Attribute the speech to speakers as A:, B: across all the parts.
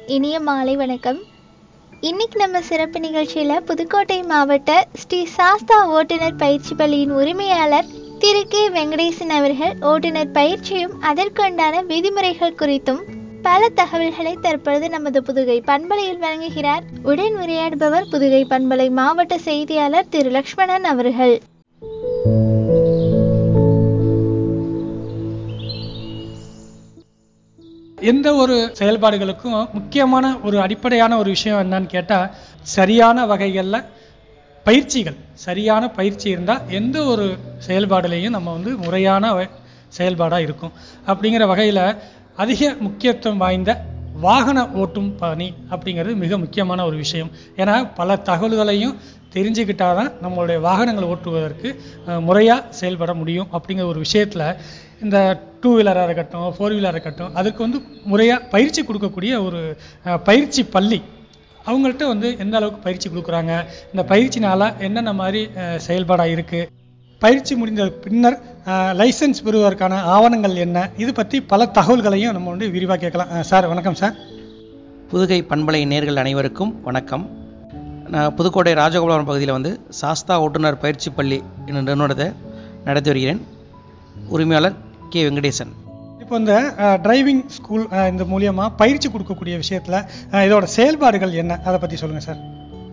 A: இனிய மாலை வணக்கம் இன்னைக்கு நம்ம சிறப்பு நிகழ்ச்சியில் புதுக்கோட்டை மாவட்ட ஸ்ரீ சாஸ்தா ஓட்டுநர் பயிற்சி பள்ளியின் உரிமையாளர் திரு கே வெங்கடேசன் அவர்கள் ஓட்டுநர் பயிற்சியும் அதற்குண்டான விதிமுறைகள் குறித்தும் பல தகவல்களை தற்பொழுது நமது புதுகை பண்பலையில் வழங்குகிறார் உடன் உரையாடுபவர் புதுகை பண்பலை மாவட்ட செய்தியாளர் திரு லக்ஷ்மணன் அவர்கள்
B: எந்த ஒரு செயல்பாடுகளுக்கும் முக்கியமான ஒரு அடிப்படையான ஒரு விஷயம் என்னன்னு கேட்டால் சரியான வகைகளில் பயிற்சிகள் சரியான பயிற்சி இருந்தால் எந்த ஒரு செயல்பாடுலேயும் நம்ம வந்து முறையான செயல்பாடாக இருக்கும் அப்படிங்கிற வகையில் அதிக முக்கியத்துவம் வாய்ந்த வாகன ஓட்டும் பணி அப்படிங்கிறது மிக முக்கியமான ஒரு விஷயம் ஏன்னா பல தகவல்களையும் தெரிஞ்சுக்கிட்டால் தான் நம்மளுடைய வாகனங்களை ஓட்டுவதற்கு முறையாக செயல்பட முடியும் அப்படிங்கிற ஒரு விஷயத்தில் இந்த டூ வீலராக இருக்கட்டும் ஃபோர் வீலராக இருக்கட்டும் அதுக்கு வந்து முறையாக பயிற்சி கொடுக்கக்கூடிய ஒரு அஹ், பயிற்சி பள்ளி அவங்கள்ட்ட வந்து எந்த அளவுக்கு பயிற்சி கொடுக்குறாங்க இந்த பயிற்சினால என்னென்ன மாதிரி அஹ், செயல்பாடாக இருக்குது பயிற்சி முடிந்த பின்னர் லைசன்ஸ் பெறுவதற்கான ஆவணங்கள் என்ன இது பற்றி பல தகவல்களையும் நம்ம வந்து விரிவாக கேட்கலாம் அஹ், சார் வணக்கம் சார்
C: புதுகை பண்பலை நேர்கள் அனைவருக்கும் வணக்கம் நான் புதுக்கோட்டை ராஜகோபுரம் பகுதியில் வந்து சாஸ்தா ஓட்டுநர் பயிற்சி பள்ளி என்ற நிறுவனத்தை நடத்தி வருகிறேன் உரிமையாளர் கே வெங்கடேசன்
B: இப்போ இந்த டிரைவிங் ஸ்கூல் இந்த மூலியமாக பயிற்சி கொடுக்கக்கூடிய விஷயத்தில் இதோட செயல்பாடுகள் என்ன அதை பற்றி சொல்லுங்கள் சார்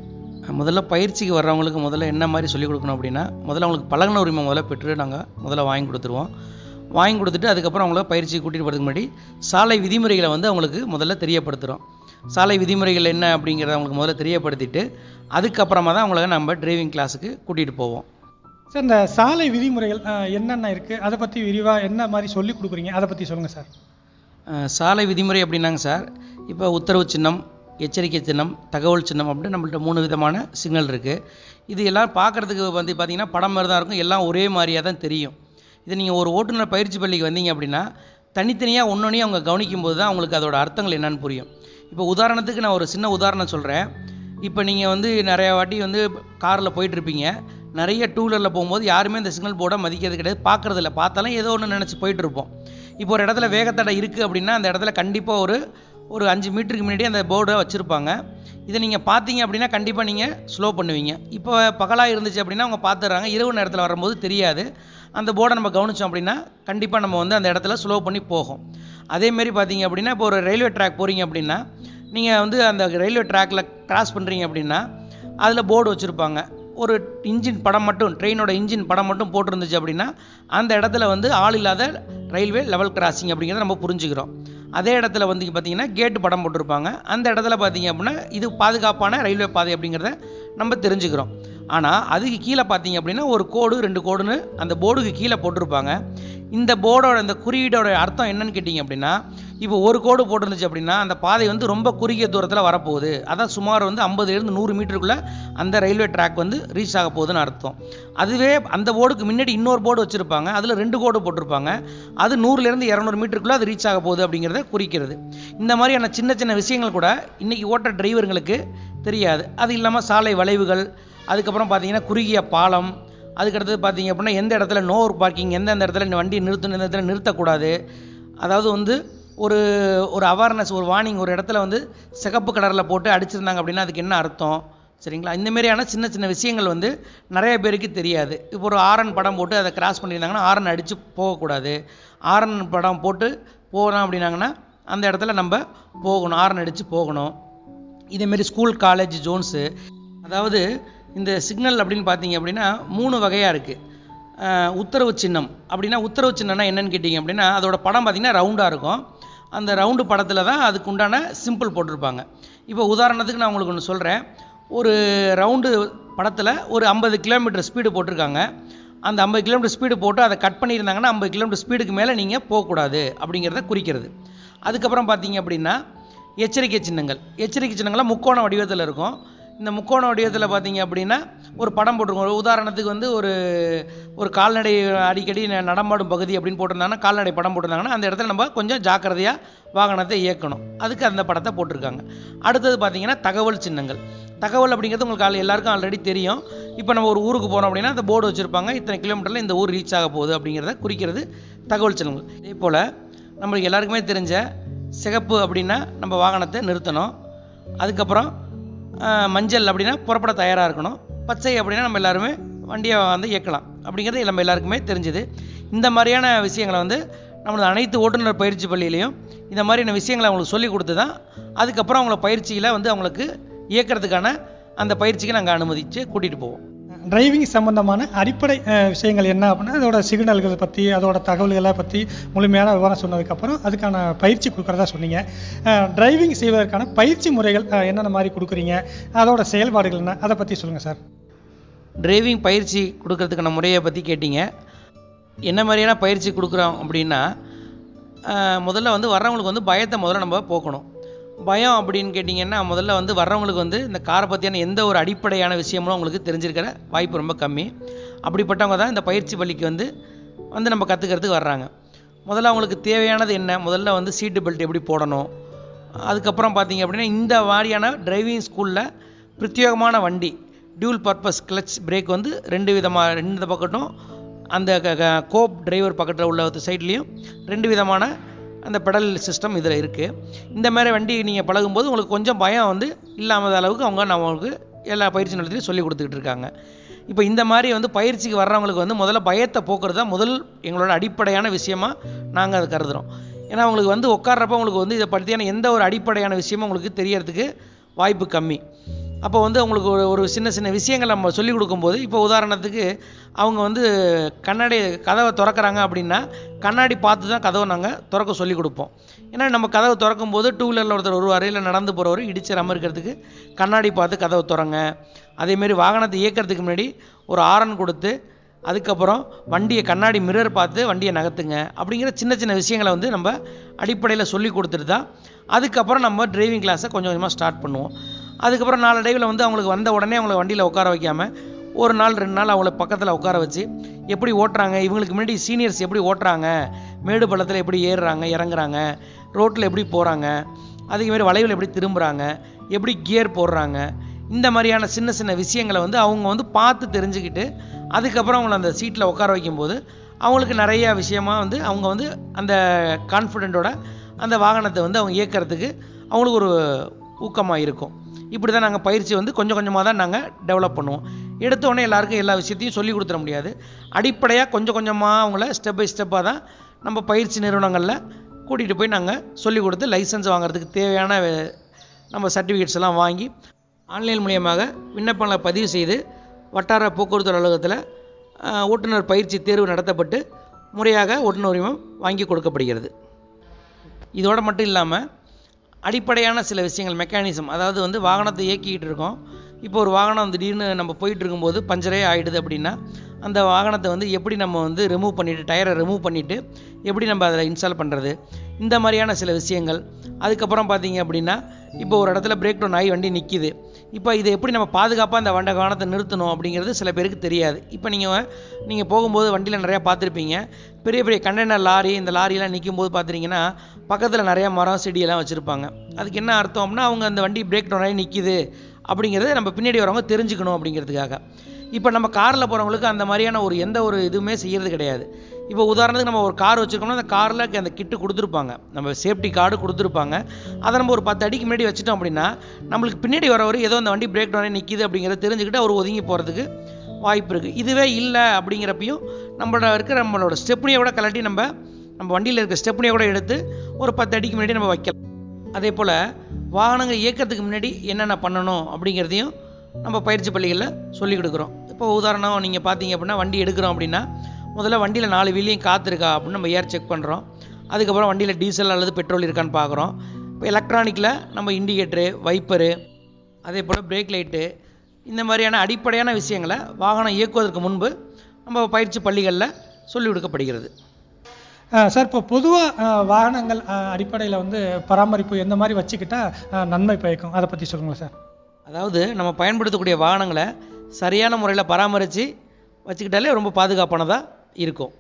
C: முதல்ல பயிற்சிக்கு வர்றவங்களுக்கு முதல்ல என்ன மாதிரி சொல்லிக் கொடுக்கணும் அப்படின்னா முதல்ல அவங்களுக்கு பழகுன உரிமை முதல்ல பெற்று நாங்கள் முதல்ல வாங்கி கொடுத்துருவோம் வாங்கி கொடுத்துட்டு அதுக்கப்புறம் அவங்கள பயிற்சி கூட்டிகிட்டு போகிறதுக்கு முன்னாடி சாலை விதிமுறைகளை வந்து அவங்களுக்கு முதல்ல தெரியப்படுத்துகிறோம் சாலை விதிமுறைகள் என்ன அப்படிங்கிறத அவங்களுக்கு முதல்ல தெரியப்படுத்திட்டு அதுக்கப்புறமா தான் அவங்கள நம்ம டிரைவிங் கிளாஸுக்கு கூட்டிகிட்டு போவோம்
B: சார் இந்த சாலை விதிமுறைகள் அஹ், என்னென்ன இருக்குது அதை பற்றி விரிவாக என்ன மாதிரி சொல்லி கொடுக்குறீங்க அதை பற்றி சொல்லுங்கள் சார்
C: அஹ், சாலை விதிமுறை அப்படின்னாங்க சார் இப்போ உத்தரவு சின்னம் எச்சரிக்கை சின்னம் தகவல் சின்னம் அப்படின்னு நம்மள்ட்ட மூணு விதமான சிக்னல் இருக்குது இது எல்லாம் பார்க்குறதுக்கு வந்து பார்த்தீங்கன்னா படம் மாதிரி தான் இருக்கும் எல்லாம் ஒரே மாதிரியாக தான் தெரியும் இது நீங்கள் ஒரு ஓட்டுநர் பயிற்சி பள்ளிக்கு வந்தீங்க அப்படின்னா தனித்தனியாக ஒன்றொன்றையும் அவங்க கவனிக்கும் போது தான் அவங்களுக்கு அதோட அர்த்தங்கள் என்னன்னு புரியும் இப்போ உதாரணத்துக்கு நான் ஒரு சின்ன உதாரணம் சொல்கிறேன் இப்போ நீங்கள் வந்து நிறைய வாட்டி வந்து காரில் போயிட்டுருப்பீங்க நிறைய டூ வீலரில் போகும்போது யாருமே இந்த சிக்னல் போர்டை மதிக்கிறது கிடையாது பார்க்குறதில்ல பார்த்தாலும் ஏதோ ஒன்று நினச்சி போயிட்டு இருப்போம் இப்போ ஒரு இடத்துல வேகத்தடை இருக்குது அப்படின்னா அந்த இடத்துல கண்டிப்பாக ஒரு ஒரு அஞ்சு மீட்டருக்கு முன்னாடி அந்த போர்டை வச்சுருப்பாங்க இதை நீங்கள் பார்த்தீங்க அப்படின்னா கண்டிப்பாக நீங்கள் ஸ்லோ பண்ணுவீங்க இப்போ பகலாக இருந்துச்சு அப்படின்னா அவங்க பார்த்துடுறாங்க இரவு நேரத்தில் வரும்போது தெரியாது அந்த போர்டை நம்ம கவனிச்சோம் அப்படின்னா கண்டிப்பாக நம்ம வந்து அந்த இடத்துல ஸ்லோ பண்ணி போகும் அதேமாரி பார்த்தீங்க அப்படின்னா இப்போ ஒரு ரயில்வே ட்ராக் போகிறீங்க அப்படின்னா நீங்கள் வந்து அந்த ரயில்வே ட்ராக்கில் கிராஸ் பண்ணுறீங்க அப்படின்னா அதில் போர்டு வச்சுருப்பாங்க ஒரு இன்ஜின் படம் மட்டும் ட்ரெயினோட இன்ஜின் படம் மட்டும் போட்டிருந்துச்சு அப்படின்னா அந்த இடத்துல வந்து ஆள் இல்லாத ரயில்வே லெவல் கிராசிங் அப்படிங்கிறத நம்ம புரிஞ்சுக்கிறோம் அதே இடத்துல வந்து பார்த்தீங்கன்னா கேட்டு படம் போட்டிருப்பாங்க அந்த இடத்துல பார்த்தீங்க அப்படின்னா இது பாதுகாப்பான ரயில்வே பாதை அப்படிங்கிறத நம்ம தெரிஞ்சுக்கிறோம் ஆனால் அதுக்கு கீழே பார்த்தீங்க அப்படின்னா ஒரு கோடு ரெண்டு கோடுன்னு அந்த போர்டுக்கு கீழே போட்டிருப்பாங்க இந்த போர்டோட இந்த குறியீடோட அர்த்தம் என்னன்னு கேட்டிங்க அப்படின்னா இப்போ ஒரு கோடு போட்டிருந்துச்சு அப்படின்னா அந்த பாதை வந்து ரொம்ப குறுகிய தூரத்தில் வரப்போகுது அதான் சுமார் வந்து ஐம்பதுலேருந்து நூறு மீட்டருக்குள்ளே அந்த ரயில்வே ட்ராக் வந்து ரீச் ஆக போகுதுன்னு அர்த்தம் அதுவே அந்த போர்டுக்கு முன்னாடி இன்னொரு போர்டு வச்சுருப்பாங்க அதில் ரெண்டு கோடு போட்டிருப்பாங்க அது நூறுலேருந்து இரநூறு மீட்டருக்குள்ளே அது ரீச் ஆக போகுது அப்படிங்கிறத குறிக்கிறது இந்த மாதிரியான சின்ன சின்ன விஷயங்கள் கூட இன்றைக்கி ஓட்ட டிரைவருங்களுக்கு தெரியாது அது இல்லாமல் சாலை வளைவுகள் அதுக்கப்புறம் பார்த்தீங்கன்னா குறுகிய பாலம் அதுக்கடுத்தது பார்த்தீங்க அப்படின்னா எந்த இடத்துல நோ பார்க்கிங் எந்தெந்த இடத்துல வண்டியை நிறுத்தணும் எந்த இடத்துல நிறுத்தக்கூடாது அதாவது வந்து ஒரு ஒரு அவேர்னஸ் ஒரு வார்னிங் ஒரு இடத்துல வந்து சிகப்பு கலரில் போட்டு அடிச்சிருந்தாங்க அப்படின்னா அதுக்கு என்ன அர்த்தம் சரிங்களா இந்த மாதிரியான சின்ன சின்ன விஷயங்கள் வந்து நிறைய பேருக்கு தெரியாது இப்போ ஒரு ஆரன் படம் போட்டு அதை கிராஸ் பண்ணியிருந்தாங்கன்னா ஆரன் அடித்து போகக்கூடாது ஆரன் படம் போட்டு போகிறோம் அப்படின்னாங்கன்னா அந்த இடத்துல நம்ம போகணும் ஆரன் அடித்து போகணும் இதேமாரி ஸ்கூல் காலேஜ் ஜோன்ஸு அதாவது இந்த சிக்னல் அப்படின்னு பார்த்தீங்க அப்படின்னா மூணு வகையாக இருக்குது உத்தரவு சின்னம் அப்படின்னா உத்தரவு சின்னம்னா என்னன்னு கேட்டிங்க அப்படின்னா அதோட படம் பார்த்தீங்கன்னா ரவுண்டாக இருக்கும் அந்த ரவுண்டு படத்தில் தான் அதுக்கு உண்டான சிம்பிள் போட்டிருப்பாங்க இப்போ உதாரணத்துக்கு நான் உங்களுக்கு ஒன்று சொல்கிறேன் ஒரு ரவுண்டு படத்தில் ஒரு ஐம்பது கிலோமீட்டர் ஸ்பீடு போட்டிருக்காங்க அந்த ஐம்பது கிலோமீட்டர் ஸ்பீடு போட்டு அதை கட் பண்ணியிருந்தாங்கன்னா ஐம்பது கிலோமீட்டர் ஸ்பீடுக்கு மேலே நீங்கள் போகக்கூடாது அப்படிங்கிறத குறிக்கிறது அதுக்கப்புறம் பார்த்தீங்க அப்படின்னா எச்சரிக்கை சின்னங்கள் எச்சரிக்கை சின்னங்கள்லாம் முக்கோண வடிவத்தில் இருக்கும் இந்த முக்கோண வடிவத்தில் பார்த்தீங்க அப்படின்னா ஒரு படம் போட்டிருக்கோம் ஒரு உதாரணத்துக்கு வந்து ஒரு ஒரு கால்நடை அடிக்கடி ந- நடமாடும் பகுதி அப்படின்னு போட்டிருந்தாங்கன்னா கால்நடை படம் போட்டிருந்தாங்கன்னா அந்த இடத்துல நம்ம கொஞ்சம் ஜாக்கிரதையாக வாகனத்தை இயக்கணும் அதுக்கு அந்த படத்தை போட்டிருக்காங்க அடுத்தது பார்த்தீங்கன்னா தகவல் சின்னங்கள் தகவல் அப்படிங்கிறது உங்களுக்கு ஆல் எல்லாருக்கும் ஆல்ரெடி தெரியும் இப்போ நம்ம ஒரு ஊருக்கு போகிறோம் அப்படின்னா அந்த போர்டு வச்சுருப்பாங்க இத்தனை கிலோமீட்டரில் இந்த ஊர் ரீச் ஆக போகுது அப்படிங்கிறத குறிக்கிறது தகவல் சின்னங்கள் இதே போல் நம்மளுக்கு எல்லாருக்குமே தெரிஞ்ச சிகப்பு அப்படின்னா நம்ம வாகனத்தை நிறுத்தணும் அதுக்கப்புறம் ஆஹ், மஞ்சள் அப்படின்னா புறப்பட தயாராக இருக்கணும் பச்சை அப்படின்னா நம்ம எல்லாருமே வண்டியை வந்து இயக்கலாம் அப்படிங்கிறது நம்ம எல்லாருக்குமே தெரிஞ்சுது இந்த மாதிரியான விஷயங்களை வந்து நம்மளது அனைத்து ஓட்டுநர் பயிற்சி பள்ளியிலையும் இந்த மாதிரியான விஷயங்களை அவங்களுக்கு சொல்லி கொடுத்து தான் அதுக்கப்புறம் அவங்கள பயிற்சியில் வந்து அவங்களுக்கு இயக்கிறதுக்கான அந்த பயிற்சிக்கு நாங்கள் அனுமதித்து கூட்டிகிட்டு போவோம்
B: டிரைவிங் சம்பந்தமான அடிப்படை அஹ், விஷயங்கள் என்ன அப்படின்னா அதோட சிக்னல்கள் பற்றி அதோட தகவல்களை பற்றி முழுமையான விவரம் சொன்னதுக்கப்புறம் அதுக்கான பயிற்சி கொடுக்குறதா சொன்னீங்க டிரைவிங் செய்வதற்கான பயிற்சி முறைகள் அஹ், என்னென்ன மாதிரி கொடுக்குறீங்க அதோட செயல்பாடுகள் என்ன அதை பற்றி சொல்லுங்கள் சார்
C: டிரைவிங் பயிற்சி கொடுக்கறதுக்கான முறையை பற்றி கேட்டீங்க என்ன மாதிரியான பயிற்சி கொடுக்குறோம் அப்படின்னா ஆஹ், முதல்ல வந்து வர்றவங்களுக்கு வந்து பயத்தை முதல்ல நம்ம போக்கணும் பயம் அப்படின்னு கேட்டிங்கன்னா முதல்ல வந்து வர்றவங்களுக்கு வந்து இந்த காரை பற்றியான எந்த ஒரு அடிப்படையான விஷயமும் அவங்களுக்கு தெரிஞ்சிருக்கிற வாய்ப்பு ரொம்ப கம்மி அப்படிப்பட்டவங்க தான் இந்த பயிற்சி பள்ளிக்கு வந்து வந்து நம்ம கற்றுக்கிறதுக்கு வர்றாங்க முதல்ல அவங்களுக்கு தேவையானது என்ன முதல்ல வந்து சீட்டு பெல்ட் எப்படி போடணும் அதுக்கப்புறம் பார்த்தீங்க அப்படின்னா இந்த மாதிரியான டிரைவிங் ஸ்கூலில் பிரத்யேகமான வண்டி டியூல் பர்பஸ் கிளச் பிரேக் வந்து ரெண்டு விதமாக ரெண்டு பக்கட்டும் அந்த க- க- கோப் டிரைவர் பக்கத்தில் உள்ள சைட்லேயும் ரெண்டு விதமான அந்த பெடல் சிஸ்டம் இதில் இருக்குது இந்த மாதிரி வண்டி நீங்கள் பழகும்போது உங்களுக்கு கொஞ்சம் பயம் வந்து இல்லாத அளவுக்கு அவங்க நம்மளுக்கு எல்லா பயிற்சி நிலையத்திலையும் சொல்லி கொடுத்துக்கிட்டு இருக்காங்க இப்போ இந்த மாதிரி வந்து பயிற்சிக்கு வர்றவங்களுக்கு வந்து முதல்ல பயத்தை போக்குறது தான் முதல் எங்களோட அடிப்படையான விஷயமா நாங்கள் அதை கருதுகிறோம் ஏன்னா அவங்களுக்கு வந்து உட்கார்றப்ப உங்களுக்கு வந்து இதை பற்றியான எந்த ஒரு அடிப்படையான விஷயமும் உங்களுக்கு தெரியறதுக்கு வாய்ப்பு கம்மி அப்போ வந்து அவங்களுக்கு ஒரு ஒரு சின்ன சின்ன விஷயங்கள் நம்ம சொல்லிக் கொடுக்கும்போது இப்போ உதாரணத்துக்கு அவங்க வந்து கண்ணாடி கதவை திறக்கறாங்க அப்படின்னா கண்ணாடி பார்த்து தான் கதவை நாங்கள் திறக்க சொல்லி கொடுப்போம் ஏன்னா நம்ம கதவை திறக்கும் போது டூ வீலரில் ஒருத்தர் வருவார் இல்லை நடந்து போகிறவர் இடிச்சிடாமல் இருக்கிறதுக்கு கண்ணாடி பார்த்து கதவை திறங்க அதேமாரி வாகனத்தை இயக்கிறதுக்கு முன்னாடி ஒரு ஆரன் கொடுத்து அதுக்கப்புறம் வண்டியை கண்ணாடி மிரர் பார்த்து வண்டியை நகர்த்துங்க அப்படிங்கிற சின்ன சின்ன விஷயங்களை வந்து நம்ம அடிப்படையில் சொல்லி கொடுத்துட்டு தான் அதுக்கப்புறம் நம்ம டிரைவிங் கிளாஸை கொஞ்சம் கொஞ்சமாக ஸ்டார்ட் பண்ணுவோம் அதுக்கப்புறம் நாளடைவில் வந்து அவங்களுக்கு வந்த உடனே அவங்கள வண்டியில் உட்கார வைக்காமல் ஒரு நாள் ரெண்டு நாள் அவங்கள பக்கத்தில் உட்கார வச்சு எப்படி ஓட்டுறாங்க இவங்களுக்கு முன்னாடி சீனியர்ஸ் எப்படி ஓட்டுறாங்க மேடு பள்ளத்தில் எப்படி ஏறுறாங்க இறங்குறாங்க ரோட்டில் எப்படி போகிறாங்க அதுக்கு மாதிரி வளைவில் எப்படி திரும்புகிறாங்க எப்படி கியர் போடுறாங்க இந்த மாதிரியான சின்ன சின்ன விஷயங்களை வந்து அவங்க வந்து பார்த்து தெரிஞ்சுக்கிட்டு அதுக்கப்புறம் அவங்கள அந்த சீட்டில் உட்கார வைக்கும்போது அவங்களுக்கு நிறைய விஷயமா வந்து அவங்க வந்து அந்த கான்ஃபிடென்ட்டோட அந்த வாகனத்தை வந்து அவங்க இயக்கிறதுக்கு அவங்களுக்கு ஒரு ஊக்கமாக இருக்கும் இப்படி தான் நாங்கள் பயிற்சி வந்து கொஞ்சம் கொஞ்சமாக தான் நாங்கள் டெவலப் பண்ணுவோம் எடுத்த உடனே எல்லாருக்கும் எல்லா விஷயத்தையும் சொல்லி கொடுத்துட முடியாது அடிப்படையாக கொஞ்சம் கொஞ்சமாக அவங்கள ஸ்டெப் பை ஸ்டெப்பாக தான் நம்ம பயிற்சி நிறுவனங்களில் கூட்டிகிட்டு போய் நாங்கள் சொல்லி கொடுத்து லைசன்ஸ் வாங்குறதுக்கு தேவையான வே- நம்ம சர்டிஃபிகேட்ஸ் எல்லாம் வாங்கி ஆன்லைன் மூலியமாக விண்ணப்பங்களை பதிவு செய்து வட்டார போக்குவரத்து அலுவலகத்தில் ஆஹ், ஓட்டுநர் பயிற்சி தேர்வு நடத்தப்பட்டு முறையாக ஓட்டுநர் உரிமம் வாங்கி கொடுக்கப்படுகிறது இதோட மட்டும் இல்லாமல் அடிப்படையான சில விஷயங்கள் மெக்கானிசம் அதாவது வந்து வாகனத்தை இயக்கிக்கிட்டு இருக்கோம் இப்போ ஒரு வாகனம் திடீர்னு நம்ம போயிட்டு இருக்கும்போது பஞ்சரே ஆயிடுது அப்படின்னா அந்த வாகனத்தை வந்து எப்படி நம்ம வந்து ரிமூவ் பண்ணிவிட்டு டயரை ரிமூவ் பண்ணிவிட்டு எப்படி நம்ம அதில் இன்ஸ்டால் பண்ணுறது இந்த மாதிரியான சில விஷயங்கள் அதுக்கப்புறம் பார்த்தீங்க அப்படின்னா இப்போ ஒரு இடத்துல பிரேக் டவுன் ஆகி வண்டி நிற்கிது இப்போ இதை எப்படி நம்ம பாதுகாப்பாக அந்த வண்ட வாகனத்தை நிறுத்தணும் அப்படிங்கிறது சில பேருக்கு தெரியாது இப்போ நீங்கள் நீங்கள் போகும்போது வண்டியில் நிறையா பார்த்துருப்பீங்க பெரிய பெரிய கண்டெய்னர் லாரி இந்த லாரியெல்லாம் நிற்கும் போது பார்த்துட்டிங்கன்னா பக்கத்தில் நிறைய மரம் செடியெல்லாம் வச்சுருப்பாங்க அதுக்கு என்ன அர்த்தம் அப்படின்னா அவங்க அந்த வண்டி பிரேக் டவுன் ஆகி நிற்கிது அப்படிங்கிறத நம்ம பின்னாடி வரவங்க தெரிஞ்சுக்கணும் அப்படிங்கிறதுக்காக இப்போ நம்ம காரில் போகிறவங்களுக்கு அந்த மாதிரியான ஒரு எந்த ஒரு இதுவுமே செய்யறது கிடையாது இப்போ உதாரணத்துக்கு நம்ம ஒரு கார் வச்சுருக்கோம்னா அந்த காரில் அந்த கிட்டு கொடுத்துருப்பாங்க நம்ம சேஃப்டி கார்டு கொடுத்துருப்பாங்க அதை நம்ம ஒரு பத்து அடிக்கு முன்னாடி வச்சுட்டோம் அப்படின்னா நம்மளுக்கு பின்னாடி வரவர் ஏதோ அந்த வண்டி பிரேக் டவுனே நிற்கிது அப்படிங்கிறத தெரிஞ்சுக்கிட்டு அவர் ஒதுங்கி போகிறதுக்கு வாய்ப்பு இருக்குது இதுவே இல்லை அப்படிங்கிறப்பையும் நம்மளோட இருக்கிற நம்மளோட ஸ்டெப்னியை கூட கலட்டி நம்ம நம்ம வண்டியில் இருக்க ஸ்டெப்னியை கூட எடுத்து ஒரு பத்து அடிக்கு முன்னாடி நம்ம வைக்கலாம் அதே போல் வாகனங்கள் இயக்கத்துக்கு முன்னாடி என்னென்ன பண்ணணும் அப்படிங்கிறதையும் நம்ம பயிற்சி பள்ளிகளில் சொல்லிக் கொடுக்குறோம் இப்போ உதாரணம் நீங்கள் பார்த்தீங்க அப்படின்னா வண்டி எடுக்கிறோம் அப்படின்னா முதல்ல வண்டியில் நாலு வீலையும் காற்று இருக்கா அப்படின்னு நம்ம ஏர் செக் பண்ணுறோம் அதுக்கப்புறம் வண்டியில் டீசல் அல்லது பெட்ரோல் இருக்கான்னு பார்க்குறோம் இப்போ எலக்ட்ரானிக்கில் நம்ம இண்டிகேட்டரு வைப்பரு அதே போல் பிரேக் லைட்டு இந்த மாதிரியான அடிப்படையான விஷயங்களை வாகனம் இயக்குவதற்கு முன்பு நம்ம பயிற்சி பள்ளிகளில் சொல்லிக் கொடுக்கப்படுகிறது
B: அஹ் சார் இப்போ பொதுவாக வாகனங்கள் அடிப்படையில் வந்து பராமரிப்பு எந்த மாதிரி வச்சுக்கிட்டா அஹ், நன்மை பயக்கும் அதை பற்றி சொல்லுங்களேன் சார்
C: அதாவது நம்ம பயன்படுத்தக்கூடிய வாகனங்களை சரியான முறையில் பராமரித்து வச்சுக்கிட்டாலே ரொம்ப பாதுகாப்பானதாக இருக்கும்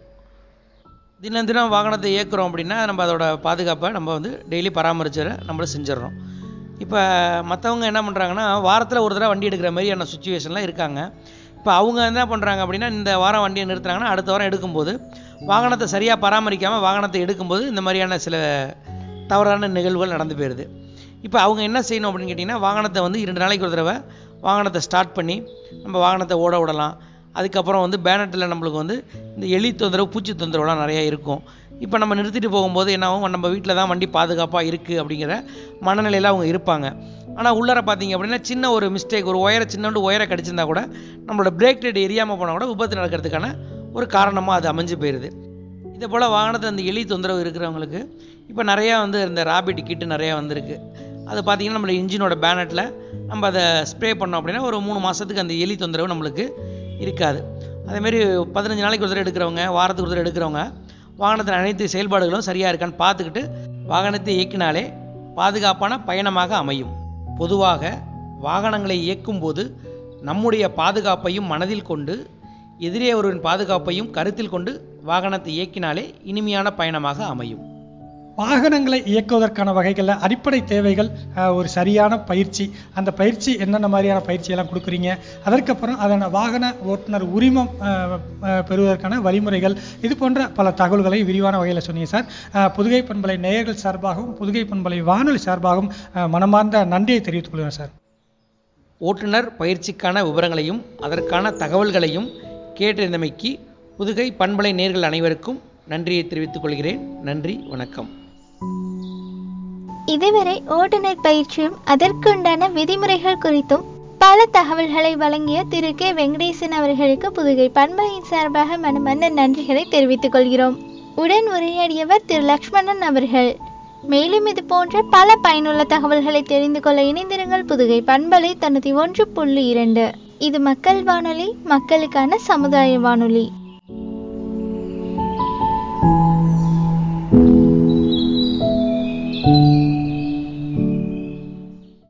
C: தினம் தினம் வாகனத்தை இயக்குறோம் அப்படின்னா நம்ம அதோட பாதுகாப்பை நம்ம வந்து டெய்லி பராமரிச்சு நம்மள செஞ்சிடறோம் இப்போ மற்றவங்க என்ன பண்ணுறாங்கன்னா வாரத்தில் ஒரு தடவை வண்டி எடுக்கிற மாதிரியான சுச்சுவேஷன்லாம் இருக்காங்க இப்போ அவங்க என்ன பண்ணுறாங்க அப்படின்னா இந்த வாரம் வண்டியை நிறுத்துறாங்கன்னா அடுத்த வாரம் எடுக்கும்போது வாகனத்தை சரியாக பராமரிக்காமல் வாகனத்தை எடுக்கும்போது இந்த மாதிரியான சில தவறான நிகழ்வுகள் நடந்து போயிடுது இப்போ அவங்க என்ன செய்யணும் அப்படின்னு கேட்டிங்கன்னா வாகனத்தை வந்து இரண்டு நாளைக்கு ஒரு தடவை வாகனத்தை ஸ்டார்ட் பண்ணி நம்ம வாகனத்தை ஓட விடலாம் அதுக்கப்புறம் வந்து பேனட்டில் நம்மளுக்கு வந்து இந்த எலி தொந்தரவு பூச்சி தொந்தரவுலாம் நிறையா இருக்கும் இப்போ நம்ம நிறுத்திட்டு போகும்போது என்ன ஆகும் நம்ம வீட்டில் தான் வண்டி பாதுகாப்பாக இருக்குது அப்படிங்கிற மனநிலையில் அவங்க இருப்பாங்க ஆனால் உள்ளார பார்த்தீங்க அப்படின்னா சின்ன ஒரு மிஸ்டேக் ஒரு ஒயரை சின்னோண்டு ஒயரை கடிச்சிருந்தா கூட நம்மளோட பிரேக் லைட் எரியாமல் போனால் கூட விபத்து நடக்கிறதுக்கான ஒரு காரணமாக அது அமைஞ்சு போயிடுது இதே போல் வாகனத்தில் அந்த எலி தொந்தரவு இருக்கிறவங்களுக்கு இப்போ நிறையா வந்து இந்த ராபிட் கிட்டு நிறையா வந்திருக்கு அது பார்த்தீங்கன்னா நம்மளோட இன்ஜினோட பேனட்டில் நம்ம அதை ஸ்ப்ரே பண்ணோம் அப்படின்னா ஒரு மூணு மாதத்துக்கு அந்த எலி தொந்தரவு நம்மளுக்கு இருக்காது அதேமாரி பதினஞ்சு நாளைக்கு ஒரு தடவை எடுக்கிறவங்க வாரத்துக்கு ஒரு தடவை எடுக்கிறவங்க வாகனத்தின் அனைத்து செயல்பாடுகளும் சரியாக இருக்கான்னு பார்த்துக்கிட்டு வாகனத்தை இயக்கினாலே பாதுகாப்பான பயணமாக அமையும் பொதுவாக வாகனங்களை இயக்கும்போது நம்முடைய பாதுகாப்பையும் மனதில் கொண்டு எதிரே ஒருவரின் பாதுகாப்பையும் கருத்தில் கொண்டு வாகனத்தை இயக்கினாலே இனிமையான பயணமாக அமையும்
B: வாகனங்களை இயக்குவதற்கான வகைகளில் அடிப்படை தேவைகள் அஹ், ஒரு சரியான பயிற்சி அந்த பயிற்சி என்னென்ன மாதிரியான பயிற்சி எல்லாம் கொடுக்குறீங்க அதற்கப்புறம் அதன வாகன ஓட்டுநர் உரிமம் அஹ், அஹ், பெறுவதற்கான வழிமுறைகள் இது போன்ற பல தகவல்களை விரிவான வகையில் சொன்னீங்க சார் அஹ், புதுகை பண்பலை நேயர்கள் சார்பாகவும் புதுகை பண்பலை வானொலி சார்பாகவும் அஹ், மனமார்ந்த நன்றியை தெரிவித்துக் கொள்கிறேன் சார்
C: ஓட்டுநர் பயிற்சிக்கான விவரங்களையும் அதற்கான தகவல்களையும் கேட்டறிந்தமைக்கு புதுகை பண்பலை நேர்கள் அனைவருக்கும் நன்றியை தெரிவித்துக் கொள்கிறேன் நன்றி வணக்கம்
A: இதுவரை ஓட்டுநர் பயிற்சியும் அதற்குண்டான விதிமுறைகள் குறித்தும் பல தகவல்களை வழங்கிய திரு கே வெங்கடேசன் அவர்களுக்கு புதுகை பண்பலையின் சார்பாக மனமார்ந்த நன்றிகளை தெரிவித்துக் கொள்கிறோம் உடன் உரையாடியவர் திரு லக்ஷ்மணன் அவர்கள் மேலும் இது போன்ற பல பயனுள்ள தகவல்களை தெரிந்து கொள்ள இணைந்திருங்கள் புதுகை பண்பலை தொண்ணூற்றி ஒன்று புள்ளி இரண்டு இது மக்கள் வானொலி மக்களுக்கான சமுதாய வானொலி